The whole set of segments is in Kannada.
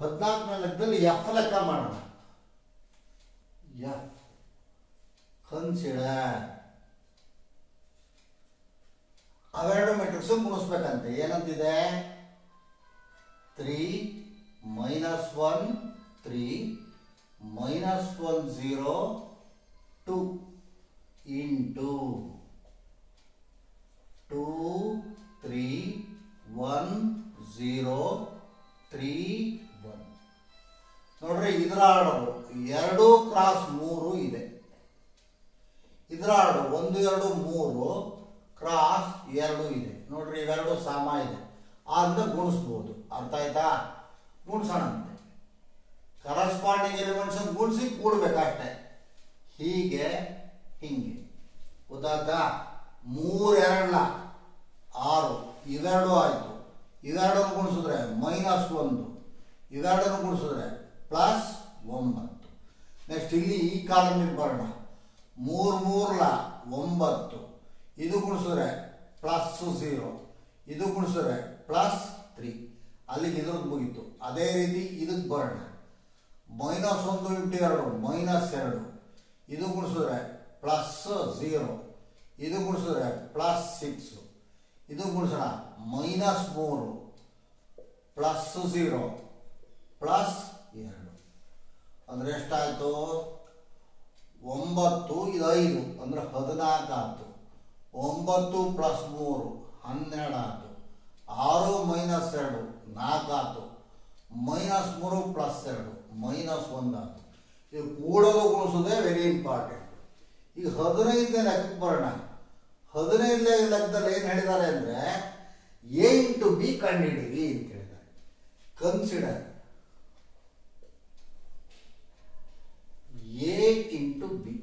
ಹದಿನಾಲ್ಕನೇ ಲೆಕ್ಕದಲ್ಲಿ ಎಫ್ ಲೆಕ್ಕ ಮಾಡೋಣ ಎಫ್ ಕನ್ಸಿಡರ್ ಅವೆರಡು ಮೆಟ್ರಿಕ್ಸ್ ಗುಣಿಸ್ಬೇಕಂತೆ ಏನಂತಿದೆ three minus one three minus one zero two into two three one zero three one ನೋಡ್ರಿ ಇದರ ಆರ್ಡರು ಎರಡು ಕ್ರಾಸ್ ಮೂರು ಇದೆ ಇದರ ಆರ್ಡರ್ ಒಂದು ಎರಡು ಮೂರು ಕ್ರಾಸ್ ಎರಡು ಇದೆ ನೋಡ್ರಿ ಇವೆರಡು ಸಮ ಇದೆ ಅಂತ ಗುಣಿಸ್ಬೋದು ಅರ್ಥ ಆಯ್ತಾ ಗುಣಿಸೋಣಂತೆ ಕರಸ್ಪಾಂಡಿಂಗ್ ಎಲಿಮೆಂಟ್ಸ್ ಗುಣಿಸಿ ಕೂಡ್ಬೇಕಷ್ಟೆ ಹೀಗೆ ಹಿಂಗೆ ಗೊತ್ತಾಯ್ತಾ ಮೂರು ಎರಡಲ್ಲ ಆರು ಇವೆರಡು ಆಯಿತು ಇವೆರಡನ್ನು ಗುಣಿಸಿದ್ರೆ ಮೈನಸ್ ಒಂದು ಇವೆರಡನ್ನು ಗುಣಿಸಿದ್ರೆ ಪ್ಲಸ್ ಒಂಬತ್ತು ನೆಕ್ಸ್ಟ್ ಇಲ್ಲಿ ಈ ಕಾಲಮಿಗೆ ಬರೋಣ ಮೂರು ಮೂರ್ಲ ಒಂಬತ್ತು ಇದು ಗುಣಿಸಿದ್ರೆ ಪ್ಲಸ್ ಝೀರೋ ಇದು ಗುಣಿಸಿದ್ರೆ ಪ್ಲಸ್ ತ್ರೀ ಅಲ್ಲಿಗೆ ಇದ್ರದ್ದು ಮುಗೀತು ಅದೇ ರೀತಿ ಇದಕ್ಕೆ ಬರೋಣ ಮೈನಸ್ ಒಂದು ಇಂಟು ಎರಡು ಮೈನಸ್ ಎರಡು ಇದು ಗುಣಿಸಿದ್ರೆ ಪ್ಲಸ್ ಝೀರೋ ಇದು ಗುಣಿಸಿದ್ರೆ ಪ್ಲಸ್ ಸಿಕ್ಸ್ ಇದು ಗುಣಿಸೋಣ ಮೈನಸ್ ಮೂರು ಪ್ಲಸ್ ಝೀರೋ ಪ್ಲಸ್ ಎರಡು ಅಂದ್ರೆ ಎಷ್ಟಾಯ್ತು ಒಂಬತ್ತು ಇದು ಐದು ಅಂದ್ರೆ ಹದಿನಾಲ್ಕು ಆಯ್ತು ಒಂಬತ್ತು ಪ್ಲಸ್ ಮೂರು ಹನ್ನೆರಡು ಆಯ್ತು ಆರು ಮೈನಸ್ ಎರಡು ನಾಲ್ಕು ಆಯ್ತು ಮೈನಸ್ ಮೂರು ಪ್ಲಸ್ ಎರಡು ಮೈನಸ್ ಒಂದು ಆಯ್ತು ಇದು ಕೂಡೋದು ಗುಣಿಸೋದೇ ವೆರಿ ಇಂಪಾರ್ಟೆಂಟ್ ಈಗ ಹದಿನೈದನೇ ಲೆಕ್ಕಕ್ಕೆ ಬರೋಣ ಹದಿನೈದನೇ ಲೆಕ್ಕದಲ್ಲಿ ಏನು ಹೇಳಿದ್ದಾರೆ ಅಂದರೆ ಎ ಇಂಟು ಬಿ ಕಂಡುಹಿಡಿಯಿರಿ ಅಂತ ಹೇಳಿದ್ದಾರೆ ಕನ್ಸಿಡರ್ ಎ ಇಂಟು ಬಿ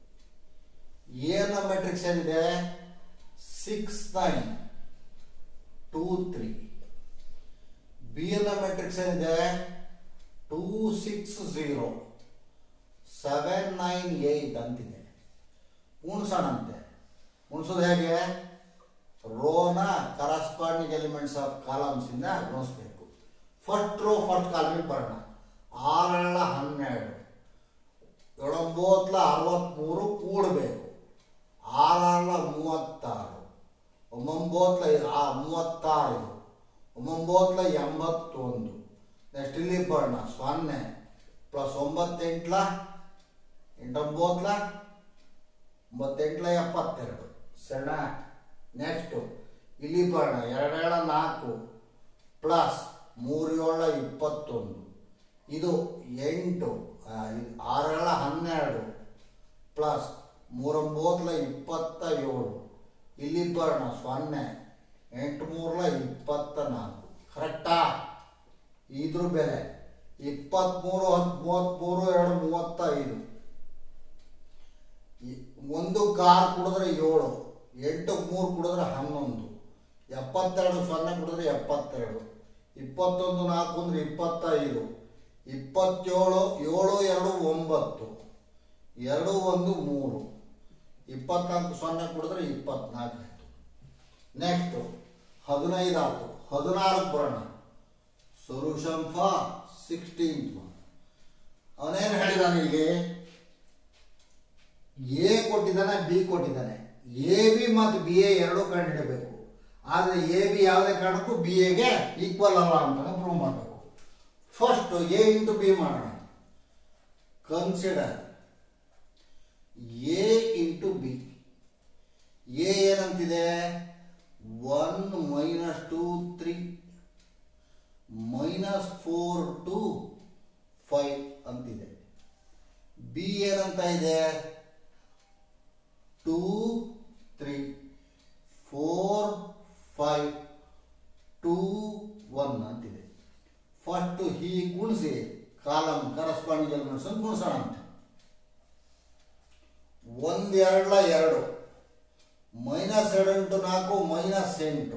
ಎನ ಮೆಟ್ರಿಕ್ಸ್ ಏನಿದೆ six nine two three B ನ ಮೆಟ್ರಿಕ್ಸ್ ಏನಿದೆ two six zero seven nine eight ಅಂತಿದೆ ಉಣ್ಸೋಣಂತೆ ಉಣ್ಸೋದು ಹೇಗೆ ರೋನ ಕರಸ್ಪಾಂಡಿಂಗ್ ಎಲಿಮೆಂಟ್ಸ್ ಆಫ್ ಕಾಲಮ್ಸ್ ಇಂದ ಗುಣಿಸ್ಬೇಕು ಫಸ್ಟ್ ರೋ ಫಸ್ಟ್ ಕಾಲಮಿಗೆ ಬರೋಣ ಆರೇಳ ಹನ್ನೆರಡು ಏಳೊಂಬತ್ಲ ಅರವತ್ತ್ಮೂರು ಕೂಡಬೇಕು ಆರಾಳ ಮೂವತ್ತಾರು ಒಂಬೊಂಬತ್ಲ ಆ ಮೂವತ್ತಾರು ಇದು ಒಂಬೊಂಬತ್ಲ ಎಂಬತ್ತೊಂದು ನೆಕ್ಸ್ಟ್ ಇಲ್ಲಿ ಬರೋಣ ಸೊನ್ನೆ ಪ್ಲಸ್ ಒಂಬತ್ತೆಂಟ್ಲ ಎಂಟೊಂಬತ್ಲ ಒಂಬತ್ತೆಂಟ್ಲ ಎಪ್ಪತ್ತೆರಡು ಸಣ್ಣ ನೆಕ್ಸ್ಟು ಇಲ್ಲಿ ಬರೋಣ ಎರಡೇಳ ನಾಲ್ಕು ಪ್ಲಸ್ ಮೂರು ಏಳ ಇಪ್ಪತ್ತೊಂದು ಇದು ಎಂಟು ಆ, ಇದು ಆರೇಳ ಹನ್ನೆರಡು ಪ್ಲಸ್ ಮೂರೊಂಬತ್ಲ ಇಪ್ಪತ್ತ ಏಳು ಇಲ್ಲಿ ಬರೋಣ ಸೊನ್ನೆ ಎಂಟು ಮೂರ್ಲ ಇಪ್ಪತ್ತ ನಾಲ್ಕು ಕರೆಕ್ಟಾ ಇದ್ರ ಬೆಲೆ ಇಪ್ಪತ್ತ್ಮೂರು ಹತ್ತು ಮೂವತ್ತ್ಮೂರು ಎರಡು ಮೂವತ್ತೈದು ಈ- ಒಂದು ಕಾರ್ ಕುಡಿದ್ರೆ ಏಳು ಎಂಟು ಮೂರು ಕುಡಿದ್ರೆ ಹನ್ನೊಂದು ಎಪ್ಪತ್ತೆರಡು ಸೊನ್ನೆ ಕುಡಿದ್ರೆ ಎಪ್ಪತ್ತೆರಡು ಇಪ್ಪತ್ತೊಂದು ನಾಲ್ಕು ಅಂದ್ರೆ ಇಪ್ಪತ್ತೈದು ಇಪ್ಪತ್ತೇಳು ಏಳು ಎರಡು ಒಂಬತ್ತು ಎರಡು ಒಂದು ಮೂರು ಇಪ್ಪತ್ನಾಲ್ಕು ಸೊನ್ನೆ ಕುಡಿದ್ರೆ ಇಪ್ಪತ್ನಾಲ್ಕು ಆಯಿತು ನೆಕ್ಸ್ಟು ಹದಿನೈದು ಆಯ್ತು ಹದಿನಾರಕ್ಕೆ ಬರೋಣ ಸೊಲ್ಯೂಷನ್ ಫಾರ್ ಸಿಕ್ಸ್ಟೀನ್ತ್ ಅವನೇನು ಹೇಳಿದಾನೆ ಇಲ್ಲಿ ಎ ಕೊಟ್ಟಿದ್ದಾನೆ ಬಿ ಕೊಟ್ಟಿದ್ದಾನೆ ಎ ಬಿ ಮತ್ತು ಬಿ ಎ ಎರಡೂ ಕಂಡುಹಿಡಬೇಕು ಆದರೆ ಎ ಬಿ ಯಾವುದೇ ಕಾರಣಕ್ಕೂ ಬಿ ಎಗೆ ಈಕ್ವಲ್ ಅಲ್ಲ ಅಂತ ಪ್ರೂವ್ ಮಾಡಬೇಕು ಫಸ್ಟ್ ಎ ಇಂಟು ಬಿ ಮಾಡೋಣ consider A into B A ಏನಂತಿದೆ one minus two three minus four two five ಅಂತಿದೆ ಬಿ ಏನಂತ ಇದೆ two three four five two one ಅಂತಿದೆ ಫಸ್ಟ್ ಹೀಗೆ ಗುಣಿಸಿ ಕಾಲಮ್ ಕರಸ್ಪಾಂಡಿಂಗ್ ಎಲಿಮೆಂಟ್ಸ್ ಅಂತ ಗುಣಿಸೋಣ ಅಂತ ಒಂದೆರಡ್ಲ ಎರಡು ಮೈನಸ್ ಎರಡು ಇಂಟು ನಾಲ್ಕು ಮೈನಸ್ ಎಂಟು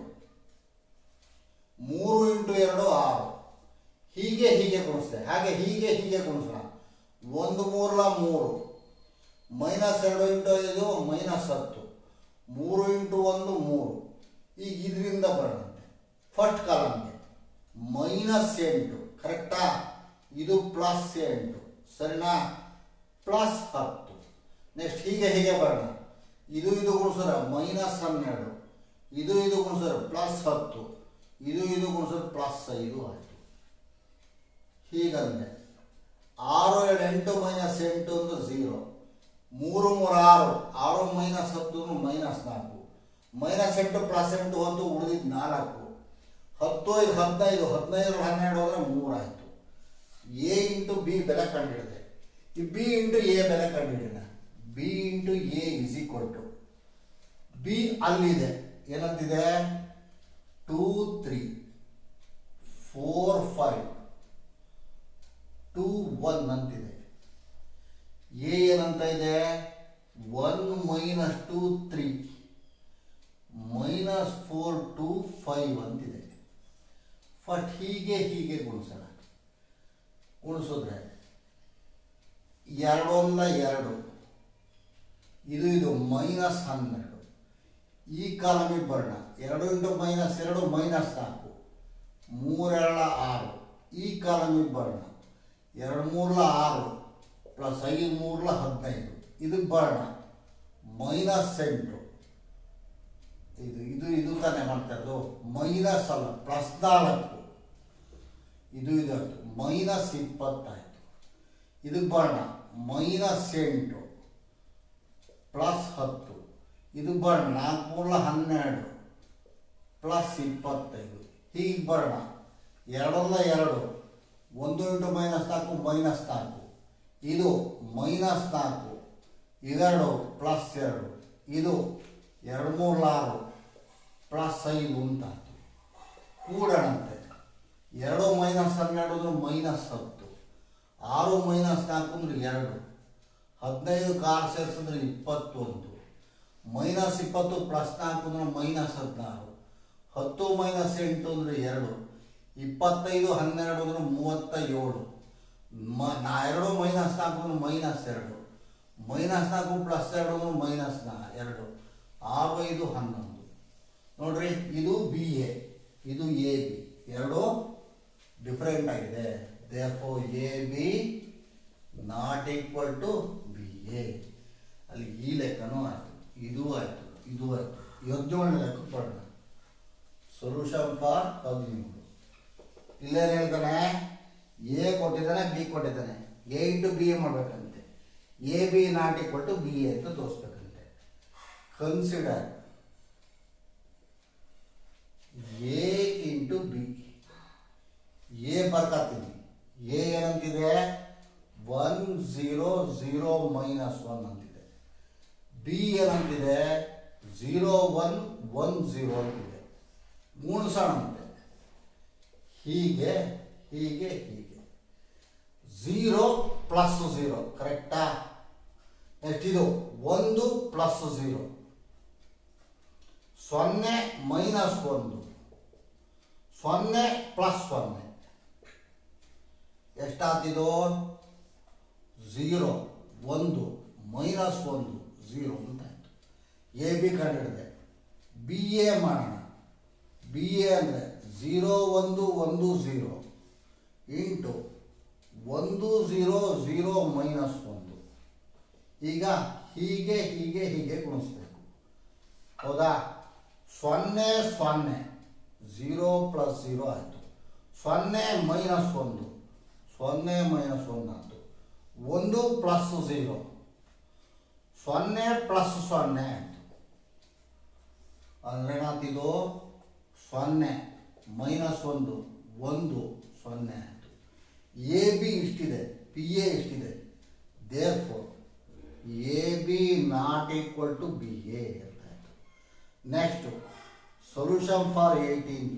ಮೂರು ಇಂಟು ಎರಡು ಆರು ಹೀಗೆ ಹೀಗೆ ಗುಣಿಸ್ತೆ ಹಾಗೆ ಹೀಗೆ ಹೀಗೆ ಗುಣಿಸೋಣ ಒಂದು ಮೂರ್ಲ ಮೂರು ಮೈನಸ್ ಎರಡು ಇಂಟು ಐದು ಮೈನಸ್ ಹತ್ತು ಮೂರು ಇಂಟು ಒಂದು ಮೂರು ಈಗ ಇದರಿಂದ ಬರೋಣಂತೆ ಫಸ್ಟ್ ಕಾಲಮ್ಗೆ ಮೈನಸ್ ಎಂಟು ಕರೆಕ್ಟಾ ಇದು ಪ್ಲಸ್ ಎಂಟು ಸರಿನಾ ಪ್ಲಸ್ ಹತ್ತು ನೆಕ್ಸ್ಟ್ ಹೀಗೆ ಹೀಗೆ ಬರೋಣ ಇದು ಇದು ಗುಣಿಸಿದ್ರೆ ಮೈನಸ್ ಹನ್ನೆರಡು ಇದು ಇದು ಗುಣಿಸಿದ್ರೆ ಪ್ಲಸ್ ಹತ್ತು ಇದು ಇದು ಗುಣಿಸಿದ್ರೆ ಪ್ಲಸ್ ಐದು ಆಯಿತು ಹೀಗಂದ್ರೆ ಆರು ಎರಡು ಎಂಟು ಮೈನಸ್ ಎಂಟು ಅಂದ್ರೆ ಝೀರೋ ಮೂರು ಮೂರು ಆರು ಆರು ಮೈನಸ್ ಹತ್ತು ಅಂದ್ರೆ ಮೈನಸ್ ನಾಲ್ಕು ಮೈನಸ್ ಎಂಟು ಪ್ಲಸ್ ಎಂಟು ಒಂದು ಉಳಿದಿದ್ದು ನಾಲ್ಕು ಹತ್ತು ಐದು ಹದಿನೈದು ಹದಿನೈದು ಹನ್ನೆರಡು ಹೋದ್ರೆ ಮೂರಾಯಿತು ಎ ಇಂಟು ಬಿ ಬೆಲೆ ಕಂಡುಹಿಡಿದೆ ಈ ಬಿ ಇಂಟು ಎ ಬೆಲೆ ಕಂಡುಹಿಡಿಯೋಣ B into A is equal to B ಅಲ್ಲಿದೆ ಏನಂತಿದೆ two three four five two one ಅಂತಿದೆ ಎ ಏನಂತ ಇದೆ one minus two three minus four two five ಅಂತಿದೆ ಬಟ್ ಹೀಗೆ ಹೀಗೆ ಗುಣಿಸೋಣ ಗುಣಿಸಿದ್ರೆ ಎರಡೊಂದ ಎರಡು ಇದು ಇದು ಮೈನಸ್ ಹನ್ನೆರಡು ಈ ಕಾಲಮಿಗೆ ಬರೋಣ ಎರಡು ಇಂಟು ಮೈನಸ್ ಎರಡು ಮೈನಸ್ ನಾಲ್ಕು ಮೂರೆರಡ ಆರು ಈ ಕಾಲಮಿಗೆ ಬರೋಣ ಎರಡು ಮೂರ್ಲ ಆರು ಪ್ಲಸ್ ಐದು ಮೂರ್ಲ ಹದಿನೈದು ಇದಕ್ಕೆ ಬರೋಣ ಮೈನಸ್ ಎಂಟು ಇದು ಇದು ಇದು ತಾನೇ ಮಾಡ್ತಾ ಇರೋದು ಮೈನಸ್ ಅಲ್ಲ ಪ್ಲಸ್ ನಾಲ್ಕು ಇದು ಇದು ಆಯ್ತು ಮೈನಸ್ ಇಪ್ಪತ್ತಾಯ್ತು ಇದಕ್ಕೆ ಬರೋಣ ಮೈನಸ್ ಎಂಟು ಪ್ಲಸ್ ಹತ್ತು ಇದು ಬರೋಣ ನಾಲ್ಕು ಮೂರ್ಲ ಹನ್ನೆರಡು ಪ್ಲಸ್ ಇಪ್ಪತ್ತೈದು ಹೀಗೆ ಬರೋಣ ಎರಡಲ್ಲ ಎರಡು ಒಂದು ಇಂಟು ಮೈನಸ್ ನಾಲ್ಕು ಮೈನಸ್ ನಾಲ್ಕು ಇದು ಮೈನಸ್ ನಾಲ್ಕು ಇದೆರಡು ಪ್ಲಸ್ ಎರಡು ಇದು ಎರಡು ಮೂರು ಆರು ಪ್ಲಸ್ ಐದು ಅಂತಾಯ್ತು ಕೂಡಣಂತೆ ಎರಡು ಮೈನಸ್ ಹನ್ನೆರಡು ಅಂದ್ರೆ ಮೈನಸ್ ಹತ್ತು ಆರು ಮೈನಸ್ ನಾಲ್ಕು ಅಂದ್ರೆ ಎರಡು ಹದಿನೈದು ಕಾರ್ ಸೇರಿಸಿದ್ರೆ ಇಪ್ಪತ್ತೊಂದು ಮೈನಸ್ ಇಪ್ಪತ್ತು ಪ್ಲಸ್ ನಾಲ್ಕು ಅಂದ್ರೆ ಮೈನಸ್ ಹದಿನಾರು ಹತ್ತು ಮೈನಸ್ ಎಂಟು ಅಂದರೆ ಎರಡು ಇಪ್ಪತ್ತೈದು ಹನ್ನೆರಡು ಅಂದ್ರೆ ಮೂವತ್ತ ಏಳು ಮ ನಾ ಎರಡು ಮೈನಸ್ ನಾಲ್ಕು ಅಂದ್ರೆ ಮೈನಸ್ ಎರಡು ಮೈನಸ್ ನಾಲ್ಕು ಪ್ಲಸ್ ಎರಡು ಅಂದ್ರೆ ಮೈನಸ್ ನಾ ಎರಡು ಆರು ಐದು ಹನ್ನೊಂದು ನೋಡ್ರಿ ಇದು ಬಿ ಎ ಇದು ಎ ಬಿ ಎರಡು ಡಿಫ್ರೆಂಟ್ ಆಗಿದೆ therefore A B not equal to B A ಅಲ್ಲಿ ಈ ಲೆಕ್ಕನೂ ಆಯಿತು ಇದು ಆಯಿತು ಇದು ಆಯಿತು ಹದಿನೇಳನೇ ಲೆಕ್ಕ ಬರೋಣ ಸೊಲ್ಯೂಷನ್ ಫಾರ್ ಹದಿನೇಳು ಇಲ್ಲೇನು ಹೇಳ್ತಾನೆ ಎ ಕೊಟ್ಟಿದ್ದಾನೆ ಬಿ ಕೊಟ್ಟಿದ್ದಾನೆ ಎ ಇಂಟು ಬಿ ಎ ಮಾಡಬೇಕಂತೆ A B not equal to B A ಅಂತ ತೋರಿಸ್ಬೇಕಂತೆ consider A into B A ಬರ್ಕತ್ತೀನಿ ಎ ಏನಂತಿದೆ one zero zero minus one ಅಂತಿದೆ ಬಿ ಏನಂತಿದೆ ಝೀರೋ ಒನ್ ಒನ್ ಝೀರೋ ಅಂತಿದೆ ಗುಣಿಸೋಣಂತೆ ಹೀಗೆ ಹೀಗೆ ಹೀಗೆ ಝೀರೋ ಪ್ಲಸ್ ಝೀರೋ ಕರೆಕ್ಟಾ ನೆಕ್ಸ್ಟ್ ಇದು ಒಂದು ಪ್ಲಸ್ ಝೀರೋ ಸೊನ್ನೆ ಮೈನಸ್ ಒಂದು ಸೊನ್ನೆ ಪ್ಲಸ್ ಸೊನ್ನೆ ಎಷ್ಟಾಗ್ತಿದು ಝೀರೋ ಒಂದು ಮೈನಸ್ ಒಂದು ಝೀರೋ ಅಂತ ಆಯಿತು ಎ ಬಿ ಕಂಡಿಡಿದೆ ಬಿ ಎ ಮಾಡೋಣ ಬಿ ಎ ಅಂದರೆ ಝೀರೋ ಒಂದು ಒಂದು ಝೀರೋ ಇಂಟು ಒಂದು ಝೀರೋ ಝೀರೋ ಮೈನಸ್ ಒಂದು ಈಗ ಹೀಗೆ ಹೀಗೆ ಹೀಗೆ ಗುಣಿಸ್ಬೇಕು ಹೌದಾ ಸೊನ್ನೆ ಸೊನ್ನೆ ಝೀರೋ ಪ್ಲಸ್ ಝೀರೋ ಆಯಿತು ಸೊನ್ನೆ ಮೈನಸ್ ಒಂದು ಸೊನ್ನೆ ಮೈನಸ್ ಒಂದು ಆಯಿತು ಒಂದು ಪ್ಲಸ್ ಝೀರೋ ಸೊನ್ನೆ ಪ್ಲಸ್ ಸೊನ್ನೆ ಆಯಿತು ಅಂದರೆ ಏನಾಗ್ತಿದ್ದು ಸೊನ್ನೆ ಮೈನಸ್ ಒಂದು ಒಂದು ಸೊನ್ನೆ ಆಯಿತು ಎ ಬಿ ಇಷ್ಟಿದೆ ಪಿ ಎ ಇಷ್ಟಿದೆ therefore A B not equal to B A ಅಂತ ಆಯಿತು ನೆಕ್ಸ್ಟು ಸೊಲ್ಯೂಷನ್ ಫಾರ್ ಏಯ್ಟೀನ್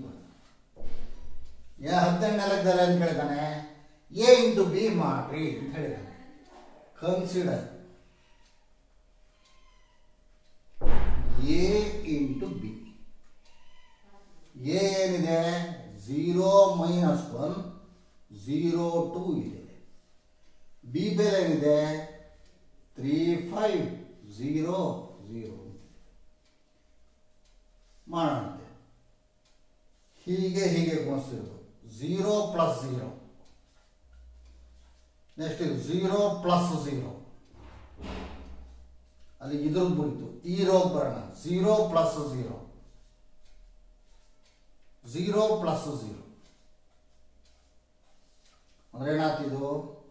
ಏ ಹದಿನೆಂಟನೇ ಲೆಕ್ಕದಲ್ಲಿ ಅಂತ ಹೇಳಿದಾನೆ ಎ ಇಂಟು ಬಿ ಮಾಡ್ರಿ ಅಂತ ಹೇಳಿದಾನೆ consider A into B A ಏನಿದೆ zero minus one zero two ಇದೆ ಬಿ ಬೆಲೆ ಏನಿದೆ ತ್ರೀ ಫೈವ್ ಝೀರೋ ಝೀರೋ ಮಾಡೋಣಂತೆ ಹೀಗೆ ಹೀಗೆ ಗುಣಿಸಿರೋದು ಝೀರೋ ಪ್ಲಸ್ ಝೀರೋ ನೆಕ್ಸ್ಟ್ ಇದು ಝೀರೋ ಪ್ಲಸ್ ಝೀರೋ ಅಲ್ಲಿ ಇದ್ರದ್ದು ಮುಗಿತು ಈ ರೋಗ್ ಬರೋಣ zero plus zero zero plus zero ಅಂದ್ರೆ ಏನಾಗ್ತಿದು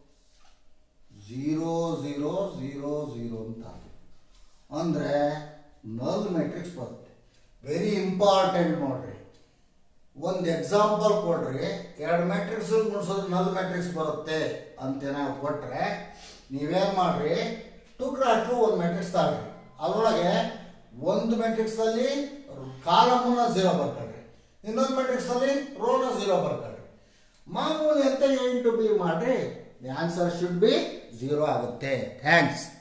ಝೀರೋ ಝೀರೋ ಝೀರೋ ಝೀರೋ ಅಂತ ಆಯ್ತು. ಅಂದ್ರೆ ನಲ್ ಮ್ಯಾಟ್ರಿಕ್ಸ್ ಬರುತ್ತೆ ವೆರಿ ಇಂಪಾರ್ಟೆಂಟ್ ನೋಡ್ರಿ ಒಂದು ಎಕ್ಸಾಂಪಲ್ ಕೊಡ್ರಿ ಎರಡು ಮ್ಯಾಟ್ರಿಕ್ಸ್ ಗುಣಿಸೋದು ನಲ್ ಮ್ಯಾಟ್ರಿಕ್ಸ್ ಬರುತ್ತೆ ಅಂತೇನ ಕೊಟ್ರೆ ನೀವೇನು ಮಾಡ್ರಿ ಟುಕ್ರ ಟು ಒಂದು ಮ್ಯಾಟ್ರಿಕ್ಸ್ ತಗೊಳ್ರಿ ಅದರೊಳಗೆ ಒಂದು ಮ್ಯಾಟ್ರಿಕ್ಸಲ್ಲಿ ಕಾಲಮನ್ನ ಝೀರೋ ಬರ್ಕೊಳ್ರಿ ಇನ್ನೊಂದು ಮ್ಯಾಟ್ರಿಕ್ಸಲ್ಲಿ ರೋನ ಝೀರೋ ಬರ್ಕೊಳ್ರಿ ಮಾಮೂಲಿ ಅಂತ ಎಂಟು ಬಿ ಮಾಡ್ರಿ the answer should be zero ಆಗುತ್ತೆ ಥ್ಯಾಂಕ್ಸ್